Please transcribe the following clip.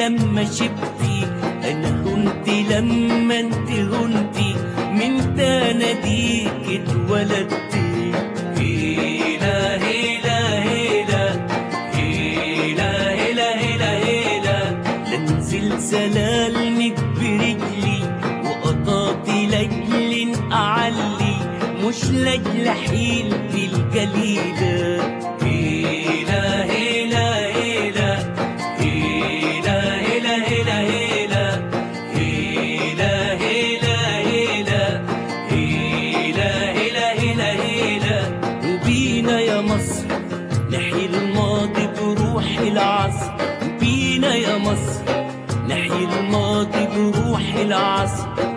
لما شبتي انا هنت لما انت هنتي من تناديك اتولدت هيلا هيلا هيلا هيلا هيلا هيلا هيلا لانزل سلالمك برجلي وقطعت لاجل اعلي مش لاجل حيلتي الجليله هيلا هيلا هيلا هيلا هيلا هيلا هيلا هيلا هيلا هيلا هيلا هيلا هيلا هيلا وبينا يا مصر نحيي الماضي بروح العصر وبينا يا مصر نحيي الماضي بروح العصر